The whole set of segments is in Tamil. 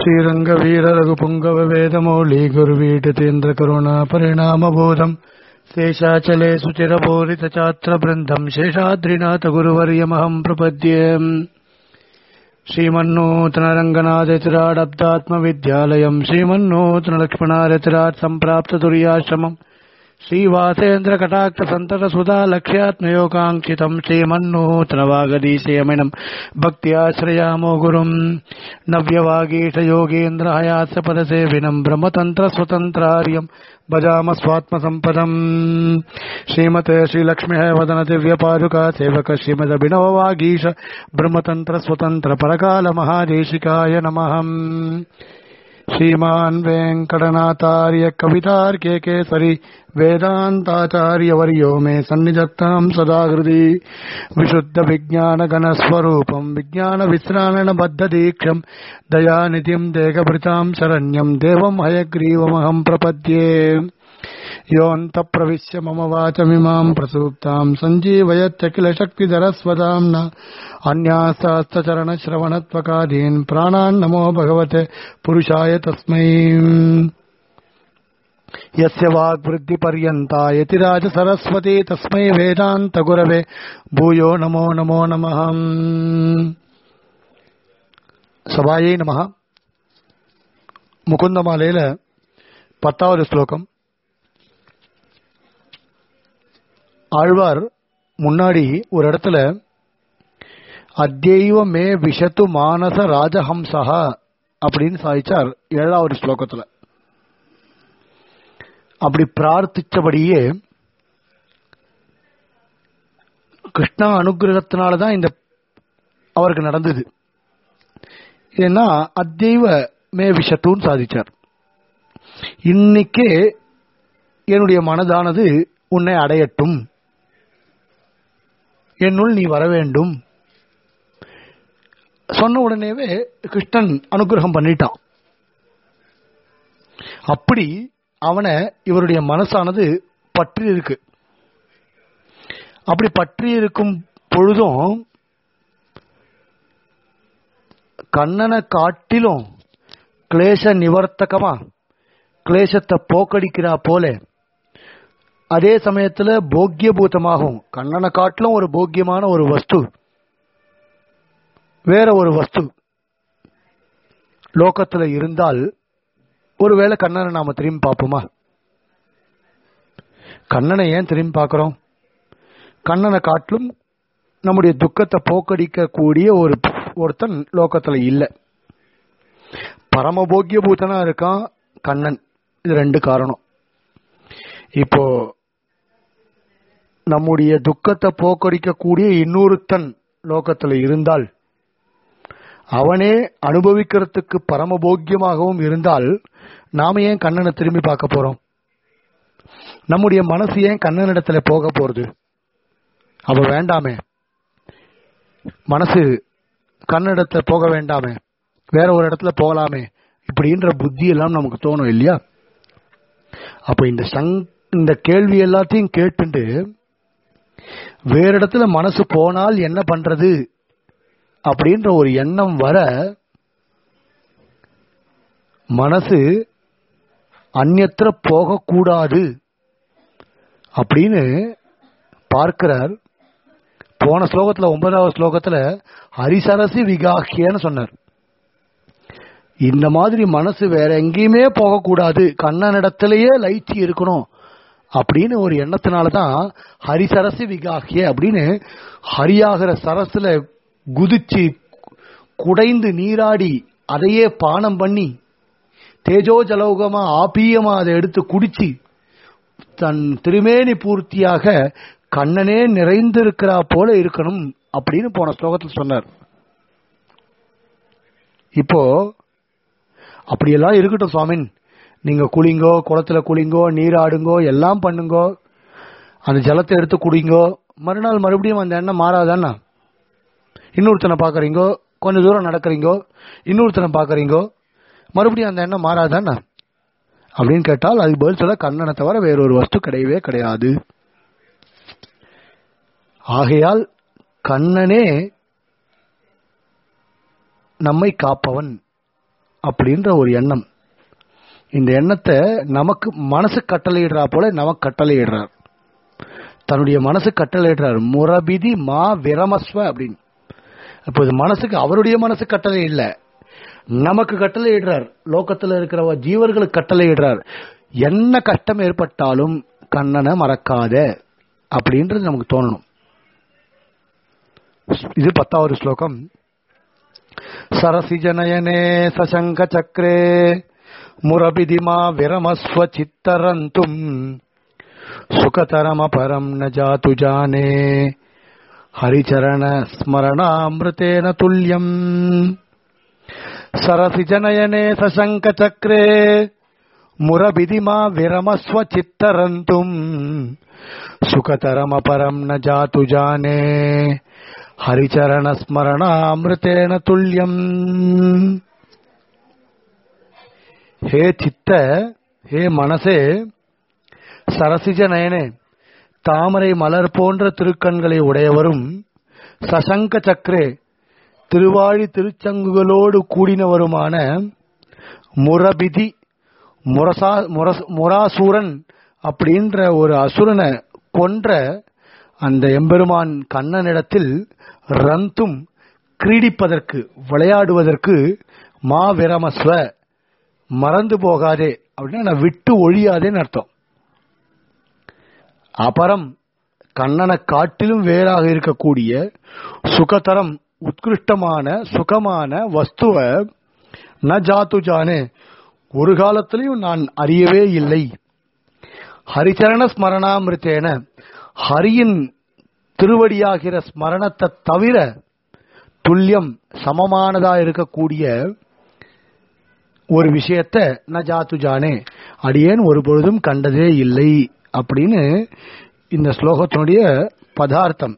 ಶ್ರೀರಂಗ ವೀರ ರಘುಪುಂಗವ ವೇದಮೌಳಿ ಗುರುವೀಟತೇಂದ್ರ ಕರುಣಾ ಪರಿಣಾಮಬೋಧಂ ಶೇಷಾಚಲೆ ಸುಚಿರಬೋರಿತ ಚಾತ್ರ ಬೃಂದಂ ಶೇಷಾದ್ರಿನಾಥ ಗುರುವರ್ಯಮಹಂ ಪ್ರಪದ್ಯೆ श्रीमन्नूतनरङ्गनाथतिराडब्दात्मविद्यालयम् श्रीमन्नूतनलक्ष्मणारतिराट् सम्प्राप्ततुर्याश्रमम् श्रीवासेन्द्रकटाक्षसन्ततसुधा लक्ष्यात्मयोगाङ्क्षितम् श्रीमन्नूतनवागदीशयमिनम् भक्त्याश्रयामो गुरुम् नव्यवागीशयोगेन्द्रहयास्य पदसेविनम् ब्रह्मतन्त्रस्वतन्त्रार्यम् भजाम स्वात्मसम्पदम् श्रीमते श्रीलक्ष्म्यः वदन दिव्यपादुका सेवक श्रीमदभिनववागीश ब्रह्मतन्त्रस्वतन्त्र परकालमहादेशिकाय नमः श्रीमान् वेङ्कटनाथार्य कवितार्के केसरि वेदान्ताचार्यवर्यो मे सन्निधत्ताम् सदा हृदि विशुद्धविज्ञानगणस्वरूपम् विज्ञानविश्राणबद्धदीक्षम् दयानिधिम् देहभृताम् शरण्यम् देवम् हयग्रीवमहम् प्रपद्ये योऽन्तप्रविश्य मम वाचमिमाम् प्रसूप्ताम् सञ्जीवयत्यखिलशक्तिधरस्वदाम्ना अन्यासास्तचरणश्रवणत्वकादीन् प्राणान् नमो भगवते पुरुषाय तस्मै यस्य वाग्वृद्धिपर्यन्ता यतिराजसरस्वती तस्मै वेदान्तगुरवे भूयो नमो नमो नमः சபாயை நமஹ முகுந்தமாலையில பத்தாவது ஸ்லோகம் ஆழ்வார் முன்னாடி ஒரு இடத்துல அத்தெய்வ மே விஷத்து மானச ராஜஹம்சா அப்படின்னு சாதிச்சார் ஏழாவது ஸ்லோகத்துல அப்படி பிரார்த்திச்சபடியே கிருஷ்ணா அனுகிரகத்தினாலதான் இந்த அவருக்கு நடந்தது ஏன்னா அத்தெய்வ மே விஷத்துன்னு சாதிச்சார் இன்னைக்கே என்னுடைய மனதானது உன்னை அடையட்டும் என்னுள் நீ வர வேண்டும் சொன்ன உடனேவே கிருஷ்ணன் அனுகிரகம் பண்ணிட்டான் அப்படி அவனை இவருடைய மனசானது பற்றி இருக்கு அப்படி பற்றி இருக்கும் பொழுதும் கண்ணனை காட்டிலும் கிளேச நிவர்த்தகமா கிளேசத்தை போக்கடிக்கிறா போல அதே சமயத்துல போக்கியபூதமாகும் கண்ணனை காட்டிலும் ஒரு போக்கியமான ஒரு வஸ்து வேற ஒரு வஸ்து லோகத்துல இருந்தால் ஒருவேளை கண்ணனை நாம திரும்பி பார்ப்போமா கண்ணனை ஏன் திரும்பி பார்க்கிறோம் கண்ணனை காட்டிலும் நம்முடைய துக்கத்தை போக்கடிக்க கூடிய ஒரு ஒருத்தன் லோகத்துல இல்லை பரமபோக்கிய பூத்தனா இருக்கான் கண்ணன் இது ரெண்டு காரணம் இப்போ நம்முடைய துக்கத்தை போக்கடிக்கக்கூடிய இன்னொருத்தன் லோகத்துல இருந்தால் அவனே அனுபவிக்கிறதுக்கு பரமபோக்கியமாகவும் இருந்தால் நாம ஏன் கண்ணனை திரும்பி பார்க்க போறோம் நம்முடைய மனசு ஏன் கண்ணனிடத்துல போக போறது அவ வேண்டாமே மனசு கண்ணிடத்துல போக வேண்டாமே வேற ஒரு இடத்துல போகலாமே இப்படின்ற புத்தி எல்லாம் நமக்கு தோணும் இல்லையா அப்ப இந்த சங் இந்த கேள்வி எல்லாத்தையும் கேட்டுட்டு வேற இடத்துல மனசு போனால் என்ன பண்றது அப்படின்ற ஒரு எண்ணம் வர மனசு அந்நத்திர போகக்கூடாது அப்படின்னு பார்க்கிறார் போன ஸ்லோகத்துல ஒன்பதாவது ஸ்லோகத்துல ஹரிசரசி விகாகியன்னு சொன்னார் இந்த மாதிரி மனசு வேற எங்கேயுமே போகக்கூடாது கண்ணனிடத்திலேயே லைச்சி இருக்கணும் அப்படின்னு ஒரு எண்ணத்தினாலதான் ஹரிசரசி விகாகிய அப்படின்னு ஹரியாகிற சரசுல குதிச்சு குடைந்து நீராடி அதையே பானம் பண்ணி தேஜோ ஜலௌகமா ஆபியமா அதை எடுத்து குடிச்சு தன் திருமேனி பூர்த்தியாக கண்ணனே நிறைந்திருக்கிறா போல இருக்கணும் அப்படின்னு போன ஸ்லோகத்தில் சொன்னார் இப்போ அப்படியெல்லாம் இருக்கட்டும் சுவாமின் நீங்க குளிங்கோ குளத்துல குளிங்கோ நீராடுங்கோ எல்லாம் பண்ணுங்கோ அந்த ஜலத்தை எடுத்து குடிங்கோ மறுநாள் மறுபடியும் அந்த எண்ணம் மாறாதானா இன்னொருத்தனை பாக்குறீங்கோ கொஞ்ச தூரம் நடக்கிறீங்கோ இன்னொருத்தனை பாக்குறீங்கோ மறுபடியும் அந்த எண்ணம் மாறாதானா அப்படின்னு கேட்டால் அதுக்கு பதில் சொல்ல கண்ணனை தவிர வேறொரு வஸ்து கிடையவே கிடையாது ஆகையால் கண்ணனே நம்மை காப்பவன் அப்படின்ற ஒரு எண்ணம் இந்த எண்ணத்தை நமக்கு மனசு கட்டளையிடுறா போல நமக்கு கட்டளையிடுறார் தன்னுடைய மனசு கட்டளையிடுறார் முரபிதி மா விரமஸ்வ அப்படின்னு அப்போ இது மனசுக்கு அவருடைய மனசு கட்டளை இல்ல நமக்கு கட்டளையிடுறார் லோகத்துல இருக்கிற ஜீவர்களுக்கு கட்டளையிடுறார் என்ன கஷ்டம் ஏற்பட்டாலும் கண்ணனை மறக்காத அப்படின்றது நமக்கு தோணணும் இது பத்தாவது ஸ்லோகம் சரசிஜனயனே சசங்க சக்கரே முரபிதிமா விரமஸ்வ சித்தரந்தும் சுகதரமபரம் ந ஜாத்து ஜானே ஹரிச்சரண ஸ்மரணாமிருதேன துல்லியம் சரசிஜனயனே சசங்க சக்கரே முரபிதிமா விரமஸ்வ சித்தரந்தும் சுகதரமபரம் ந ஜாத்து ஜானே ஹரிச்சரண ஸ்மரணாமிருதேன துல்லியம் ஹே சித்த ஹே மனசே சரசிஜ நயனே தாமரை மலர் போன்ற திருக்கண்களை உடையவரும் சசங்க சக்கரே திருவாழி திருச்சங்குகளோடு கூடினவருமான முரபிதி முரசா முரஸ்- முராசூரன் அப்படின்ற ஒரு அசுரனை கொன்ற அந்த எம்பெருமான் கண்ணனிடத்தில் ரந்தும் கிரீடிப்பதற்கு விளையாடுவதற்கு மாவிரமஸ்வ மறந்து போகாதே அப்படின்னா நான் விட்டு ஒழியாதேன்னு அர்த்தம் அபரம் கண்ணனை காட்டிலும் வேறாக இருக்கக்கூடிய சுகதரம் உத்கிருஷ்டமான சுகமான வஸ்துவ ந ஜாத்து ஜானே ஒரு காலத்திலையும் நான் அறியவே இல்லை ஹரிச்சரண ஸ்மரணாமிருத்தேன ஹரியின் திருவடியாகிற ஸ்மரணத்தை தவிர துல்லியம் சமமானதா இருக்கக்கூடிய ஒரு விஷயத்த ந ஜாத்து ஜானே அடியேன் ஒரு பொழுதும் கண்டதே இல்லை அப்படின்னு இந்த ஸ்லோகத்தினுடைய பதார்த்தம்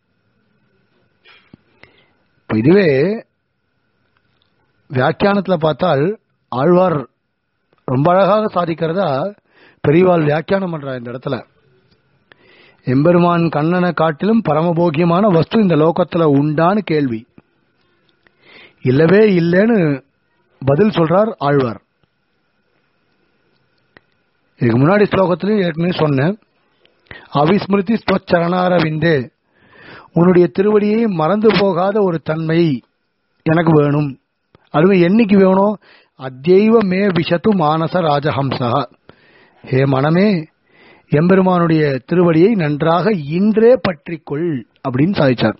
இப்ப இதுவே வியாக்கியானத்துல பார்த்தால் ஆழ்வார் ரொம்ப அழகாக சாதிக்கிறதா பெரியவாள் வியாக்கியானம் பண்றா இந்த இடத்துல எம்பெருமான் கண்ணனை காட்டிலும் பரமபோகியமான வஸ்து இந்த லோகத்துல உண்டான்னு கேள்வி இல்லவே இல்லைன்னு பதில் சொல்றார் ஆழ்வார் இதுக்கு முன்னாடி ஸ்லோகத்திலையும் ஏற்கனவே சொன்னேன் அவிஸ்மிருதி ஸ்வச்சரணாரவிந்தே உன்னுடைய திருவடியை மறந்து போகாத ஒரு தன்மை எனக்கு வேணும் அதுவும் என்னைக்கு வேணும் அத்யைவ மே விஷத்து மானச ராஜஹம்சா ஹே மனமே எம்பெருமானுடைய திருவடியை நன்றாக இன்றே பற்றிக்கொள் அப்படின்னு சாதிச்சார்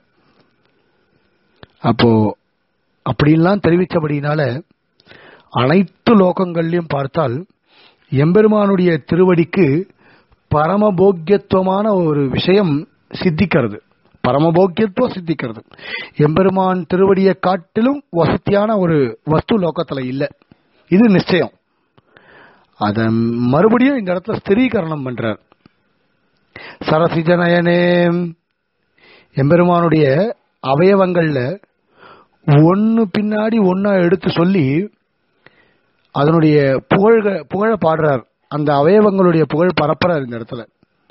அப்போ அப்படின்லாம் தெரிவித்தபடினால அனைத்து லோகங்கள்லையும் பார்த்தால் எம்பெருமானுடைய திருவடிக்கு பரமபோக்கியத்துவமான ஒரு விஷயம் சித்திக்கிறது பரமபோக்கியத்துவம் சித்திக்கிறது எம்பெருமான் திருவடியை காட்டிலும் வசதியான ஒரு வஸ்து லோகத்துல இல்ல இது நிச்சயம் அத மறுபடியும் இந்த இடத்துல ஸ்திரீகரணம் பண்றார் சரசிஜனயனே எம்பெருமானுடைய அவயவங்கள்ல ஒன்னு பின்னாடி ஒன்னா எடுத்து சொல்லி அதனுடைய புகழ்க புகழ பாடுறார் அந்த அவயவங்களுடைய புகழ் பரப்புறார் இந்த இடத்துல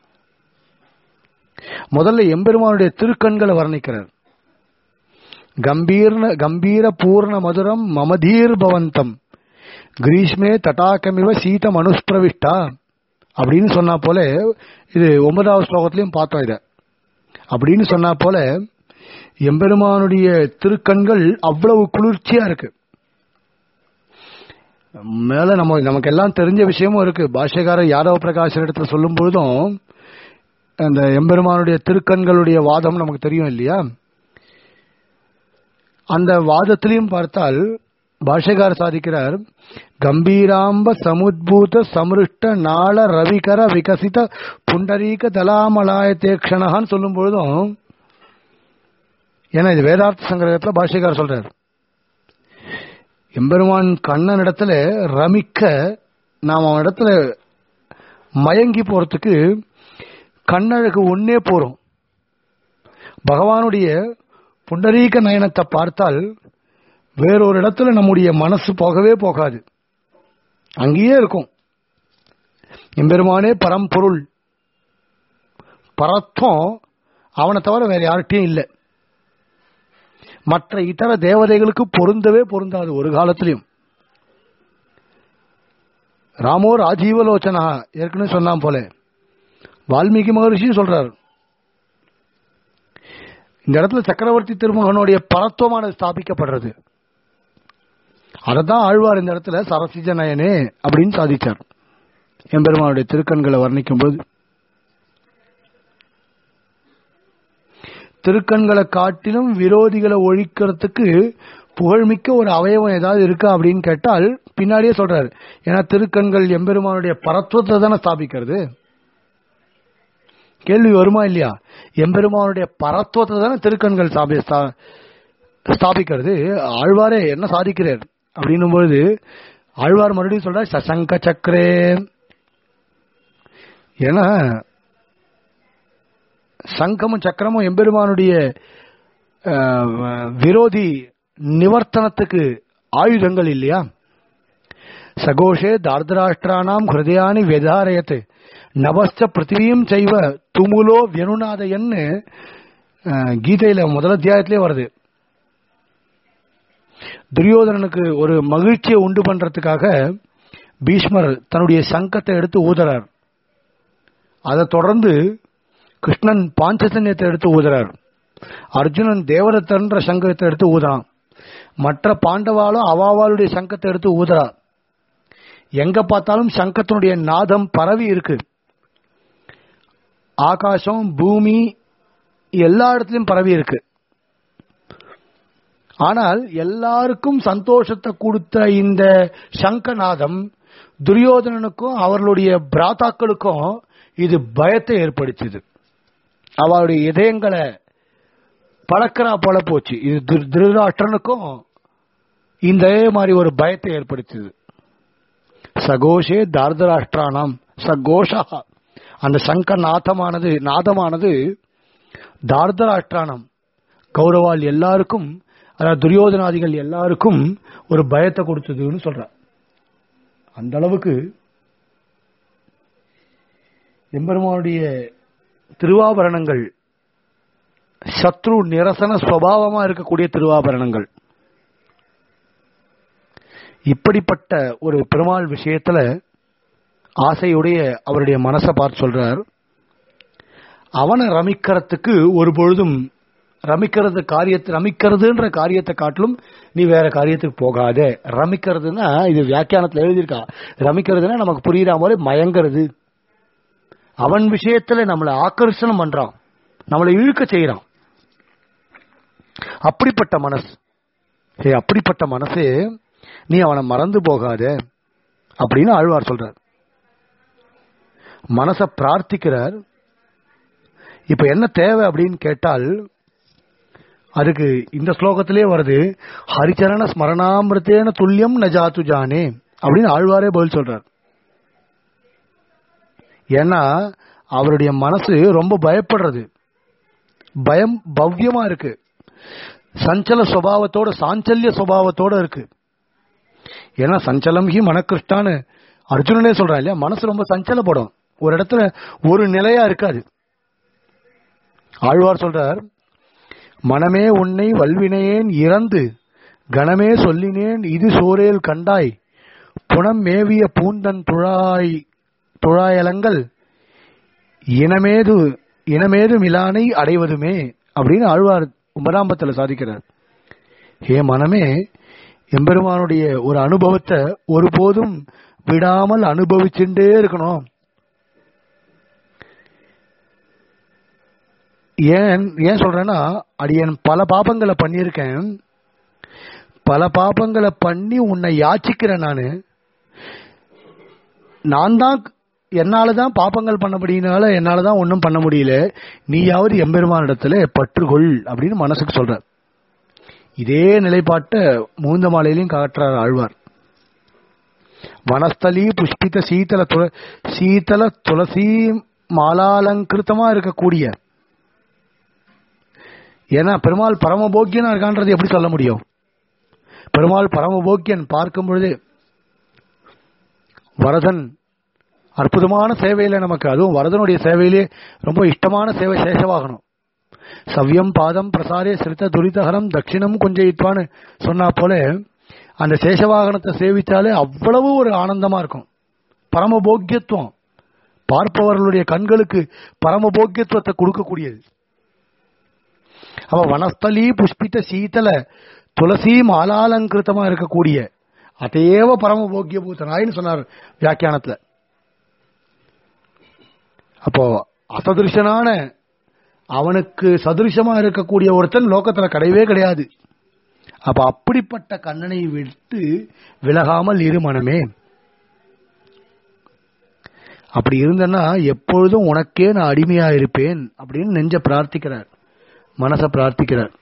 முதல்ல எம்பெருமானுடைய திருக்கண்களை வர்ணிக்கிறார் கம்பீர்ன கம்பீர பூர்ண மதுரம் மமதீர் பவந்தம் கிரீஷ்மே தட்டாக்கமிவ சீதம் அனுஸ்பிரவிஷ்டா அப்படின்னு சொன்னா போல இது ஒன்பதாவது ஸ்லோகத்திலையும் பார்த்தோம் இத அப்படின்னு சொன்னா போல எம்பெருமானுடைய திருக்கண்கள் அவ்வளவு குளிர்ச்சியா இருக்கு மேல நம்ம நமக்கு எல்லாம் தெரிஞ்ச விஷயமும் இருக்கு பாஷ்யக்காரர் யாதவ பிரகாஷ் இடத்துல சொல்லும் பொழுதும் அந்த எம்பெருமானுடைய திருக்கண்களுடைய வாதம் நமக்கு தெரியும் இல்லையா அந்த வாதத்திலையும் பார்த்தால் பாஷ்யகார் சாதிக்கிறார் கம்பீராம்ப சமுத்பூத சமிருஷ்ட நாள ரவிகர விகசித புண்டரீக தலாமலாய தேக்ஷணகான்னு சொல்லும் பொழுதும் ஏன்னா இது வேதார்த்த சங்கிரகத்துல பாஷ்யக்கார் சொல்றார் எம்பெருமான் கண்ணன் இடத்துல ரமிக்க நாம் அவன் இடத்துல மயங்கி போறதுக்கு கண்ணழகு ஒன்னே போறோம் பகவானுடைய புண்டரீக நயனத்தை பார்த்தால் வேறொரு இடத்துல நம்முடைய மனசு போகவே போகாது அங்கேயே இருக்கும் எம்பெருமானே பரம்பொருள் பரத்வம் அவனை தவிர வேற யார்கிட்டயும் இல்லை மற்ற இதர தேவதைகளுக்கு பொருந்தவே பொருந்தாது ஒரு காலத்திலையும் ராமோ ராஜீவலோச்சனா ஏற்கனவே சொன்னான் போல வால்மீகி மகரிஷியும் சொல்றார் இந்த இடத்துல சக்கரவர்த்தி திருமகனுடைய பரத்துவமானது ஸ்தாபிக்கப்படுறது அததான் ஆழ்வார் இந்த இடத்துல சரசிஜ நயனே அப்படின்னு சாதிச்சார் எம்பெருமானுடைய திருக்கண்களை வர்ணிக்கும் போது திருக்கண்களை காட்டிலும் விரோதிகளை ஒழிக்கிறதுக்கு புகழ்மிக்க ஒரு அவயவம் ஏதாவது இருக்கா அப்படின்னு கேட்டால் பின்னாடியே சொல்றாரு ஏன்னா திருக்கண்கள் எம்பெருமானுடைய பரத்துவத்தை தானே ஸ்தாபிக்கிறது கேள்வி வருமா இல்லையா எம்பெருமானுடைய பரத்துவத்தை தானே திருக்கண்கள் ஸ்தாபி- ஸ்தா- ஸ்தாபிக்கிறது ஆழ்வாரே என்ன சாதிக்கிறார் அப்படின்னும் பொழுது ஆழ்வார் மறுபடியும் சொல்றார் சசங்க சக்கரே ஏன்னா சங்கமும் சக்கரமும் எம்பெருமானுடைய அஹ், விரோதி நிவர்த்தனத்துக்கு ஆயுதங்கள் இல்லையா சகோஷே தார்தராஷ்டிரானாம் ஹிருதயானி வெதாரயத் நவஸ்த பிருத்திவியும் செய்வ துமுலோ வியனுநாதயன்னு அஹ், கீதையில முதல் அத்தியாயத்திலே வருது துரியோதனனுக்கு ஒரு மகிழ்ச்சியை உண்டு பண்றதுக்காக பீஷ்மர் தன்னுடைய சங்கத்தை எடுத்து ஊதுறார் அதை தொடர்ந்து கிருஷ்ணன் பாஞ்சசன்யத்தை எடுத்து ஊதுறார் அர்ஜுனன் தேவரத்தன்ற சங்கத்தை எடுத்து ஊதுறான் மற்ற பாண்டவாலும் அவாவாளுடைய சங்கத்தை எடுத்து ஊதுறா எங்க பார்த்தாலும் சங்கத்தினுடைய நாதம் பரவி இருக்கு ஆகாசம் பூமி எல்லா இடத்துலயும் பரவி இருக்கு ஆனால் எல்லாருக்கும் சந்தோஷத்தை கொடுத்த இந்த சங்கநாதம் துரியோதனனுக்கும் அவர்களுடைய பிராத்தாக்களுக்கும் இது பயத்தை ஏற்படுத்தியது அவருடைய இதயங்களை பழக்கிறா போல போச்சு இது திரு- திருதராஷ்டிரனுக்கும் இந்த மாதிரி ஒரு பயத்தை ஏற்படுத்தியது சகோஷே தார்தராஷ்டிரானாம் சகோஷா அந்த சங்க நாதமானது நாதமானது தார்தராஷ்டிரானம் கௌரவால் எல்லாருக்கும் அதாவது துரியோதனாதிகள் எல்லாருக்கும் ஒரு பயத்தை கொடுத்ததுன்னு சொல்ற அந்த அளவுக்கு எம்பெருமானுடைய திருவாபரணங்கள் சத்ரு நிரசன சுவாவமா இருக்கக்கூடிய திருவாபரணங்கள் இப்படிப்பட்ட ஒரு பெருமாள் விஷயத்துல ஆசையுடைய அவருடைய மனசை பார்த்து சொல்றார் அவனை ரமிக்கிறதுக்கு ஒரு பொழுதும் ரமிக்கிறது காரியத்தை ரமிக்கிறதுன்ற காரியத்தை காட்டிலும் நீ வேற காரியத்துக்கு போகாத ரமிக்கிறதுனா இது வியாக்கியானத்துல எழுதியிருக்கா ரமிக்கிறதுனா நமக்கு புரியுற மாதிரி மயங்கிறது அவன் விஷயத்துல நம்மளை ஆக்கர்ஷணம் பண்றான் நம்மளை இழுக்க செய்யறான் அப்படிப்பட்ட மனசு ஏ அப்படிப்பட்ட மனசே நீ அவனை மறந்து போகாத அப்படின்னு ஆழ்வார் சொல்றார் மனச பிரார்த்திக்கிறார் இப்ப என்ன தேவை அப்படின்னு கேட்டால் அதுக்கு இந்த ஸ்லோகத்திலே வருது ஹரிச்சரண ஸ்மரணாமிருத்தேன துல்லியம் நஜாத்து ஜானே அப்படின்னு ஆழ்வாரே பதில் சொல்றார் ஏன்னா அவருடைய மனசு ரொம்ப பயப்படுறது பயம் பவ்யமா இருக்கு சஞ்சல சுபாவத்தோட சாஞ்சல்ய சுபாவத்தோட இருக்கு ஏன்னா சஞ்சலம் ஹி மனக்கிருஷ்டான்னு அர்ஜுனனே சொல்றான் இல்லையா மனசு ரொம்ப சஞ்சலப்படும் ஒரு இடத்துல ஒரு நிலையா இருக்காது ஆழ்வார் சொல்றார் மனமே உன்னை வல்வினையேன் இறந்து கணமே சொல்லினேன் இது சோரேல் கண்டாய் புனம் மேவிய பூந்தன் துழாய் துழாயலங்கள் இனமேது இனமேது மிலானை அடைவதுமே அப்படின்னு ஆழ்வார் உபராம்பத்தில் சாதிக்கிறார் ஹே மனமே எம்பெருமானுடைய ஒரு அனுபவத்தை ஒருபோதும் விடாமல் அனுபவிச்சுட்டே இருக்கணும் ஏன் ஏன் சொல்றேன்னா அடியன் பல பாபங்களை பண்ணியிருக்கேன் பல பாபங்களை பண்ணி உன்னை யாச்சிக்கிறேன் நானு நான் தான் என்னாலதான் பாப்பங்கள் பண்ண முடியினால என்னாலதான் ஒன்றும் பண்ண முடியல நீயாவது எம்பெருமானிடத்துல பற்றுகொள் அப்படின்னு மனசுக்கு சொல்ற இதே நிலைப்பாட்டை மூந்த மாலையிலையும் காட்டுறார் ஆழ்வார் வனஸ்தலி புஷ்பித சீதல துள சீதல துளசி மாலாலங்கிருத்தமா இருக்கக்கூடிய ஏன்னா பெருமாள் பரமபோக்கியனா இருக்கான்றது எப்படி சொல்ல முடியும் பெருமாள் பரமபோக்கியன் பார்க்கும் பொழுது வரதன் அற்புதமான சேவையில நமக்கு அதுவும் வரதனுடைய சேவையிலே ரொம்ப இஷ்டமான சேவை சேஷவாகணும் சவ்யம் பாதம் பிரசாரே சிறுத்த துரிதகரம் தட்சிணம் கொஞ்சயித்வான்னு சொன்னா போல அந்த சேஷவாகனத்தை சேவிச்சாலே அவ்வளவு ஒரு ஆனந்தமா இருக்கும் பரமபோக்கியத்துவம் பார்ப்பவர்களுடைய கண்களுக்கு பரமபோக்கியத்துவத்தை கொடுக்கக்கூடியது அவ வனஸ்தலி புஷ்பித்த சீதல துளசி மாலாலங்கிருத்தமா இருக்கக்கூடிய அதேவ பரமபோக்கிய பூத்தனாயின்னு சொன்னார் வியாக்கியானத்துல அப்போ அசதிருஷனான அவனுக்கு சதுருஷமா இருக்கக்கூடிய ஒருத்தன் லோகத்துல கிடையவே கிடையாது அப்ப அப்படிப்பட்ட கண்ணனை விட்டு விலகாமல் இரு மனமே அப்படி இருந்தன்னா எப்பொழுதும் உனக்கே நான் அடிமையா இருப்பேன் அப்படின்னு நெஞ்ச பிரார்த்திக்கிறார் மனச பிரார்த்திக்கிறார்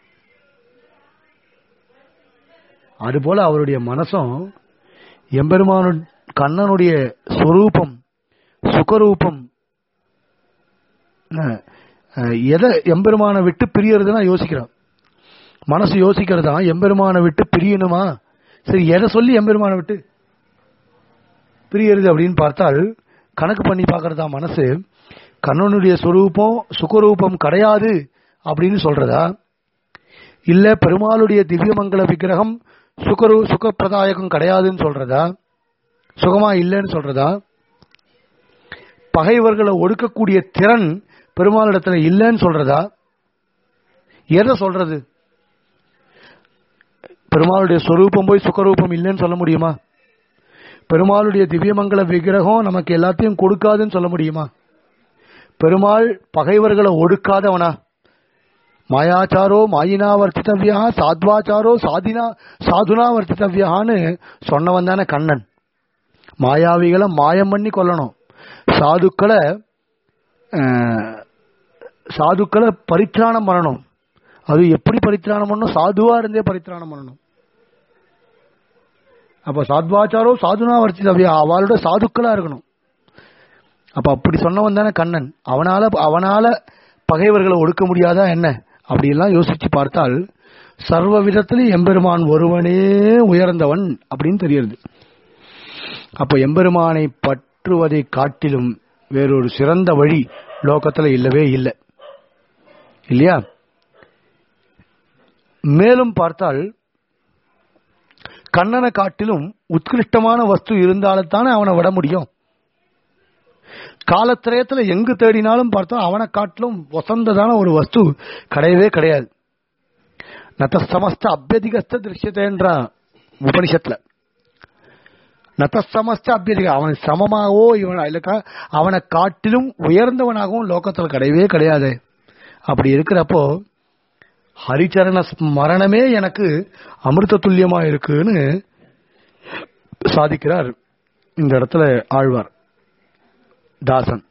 அதுபோல அவருடைய மனசும் எம்பெருமானு கண்ணனுடைய சொரூபம் சுகரூபம் அஹ், அஹ், எதை எம்பெருமானை விட்டு பிரியறதுன்னா யோசிக்கிறான் மனசு யோசிக்கிறதா எம்பெருமானை விட்டு பிரியணுமா சரி எதை சொல்லி எம்பெருமானை விட்டு பிரியறது அப்படின்னு பார்த்தால் கணக்கு பண்ணி பார்க்கறதா மனசு கண்ணனுடைய சொரூபம் சுகரூபம் கிடையாது அப்படின்னு சொல்றதா இல்ல பெருமாளுடைய திவ்யமங்கல விக்கிரகம் சுகரு சுகப்பிரதாயகம் கிடையாதுன்னு சொல்றதா சுகமா இல்லைன்னு சொல்றதா பகைவர்களை ஒடுக்கக்கூடிய திறன் பெருமாளிடத்துல இல்லைன்னு சொல்றதா எதை சொல்றது பெருமாளுடைய சொரூபம் போய் சுகரூபம் இல்லைன்னு சொல்ல முடியுமா பெருமாளுடைய திவ்யமங்கல விக்கிரகம் நமக்கு எல்லாத்தையும் கொடுக்காதுன்னு சொல்ல முடியுமா பெருமாள் பகைவர்களை ஒடுக்காதவனா மாயாச்சாரோ மாயினா வர்த்தித்தவ்யா சாத்வாச்சாரோ சாதினா சாதுனா வர்த்தித்தவ்யான்னு சொன்னவன் தானே கண்ணன் மாயாவிகளை மாயம் பண்ணி கொல்லணும் சாதுக்களை அஹ், சாதுக்களை பரித்ராணம் பண்ணணும் அது எப்படி பரித்ராணம் பண்ணணும் சாதுவா இருந்தே பரித்ராணம் பண்ணணும் அப்ப சாத்வாச்சாரோ சாதுனா வர்த்தித்தவ்யா அவளோட சாதுக்களா இருக்கணும் அப்ப அப்படி சொன்னவன் தானே கண்ணன் அவனால அவனால பகைவர்களை ஒடுக்க முடியாதா என்ன அப்படியெல்லாம் யோசிச்சு பார்த்தால் சர்வ விதத்திலும் எம்பெருமான் ஒருவனே உயர்ந்தவன் அப்படின்னு தெரியுது அப்ப எம்பெருமானை பற்றுவதை காட்டிலும் வேறொரு சிறந்த வழி லோகத்துல இல்லவே இல்லை இல்லையா மேலும் பார்த்தால் கண்ணனை காட்டிலும் உத்கிருஷ்டமான வஸ்து இருந்தால்தானே அவனை விட முடியும் காலத்திரயத்துல எங்கு தேடினாலும் பார்த்தா அவனை காட்டிலும் வசந்ததான ஒரு வஸ்து கிடையவே கிடையாது நத்தசமஸ்த அபியதிகஸ்த திருஷ்யத்தேன்றா உபனிஷத்துல நத்தசமஸ்த அபியதிக அவன் சமமாகவோ இவன் இல்லக்கா அவனை காட்டிலும் உயர்ந்தவனாகவும் லோகத்துல கிடையவே கிடையாது அப்படி இருக்கிறப்போ ஹரிச்சரண ஸ்மரணமே எனக்கு அமிர்த துல்லியமா இருக்குன்னு சாதிக்கிறார் இந்த இடத்துல ஆழ்வார் தாசன்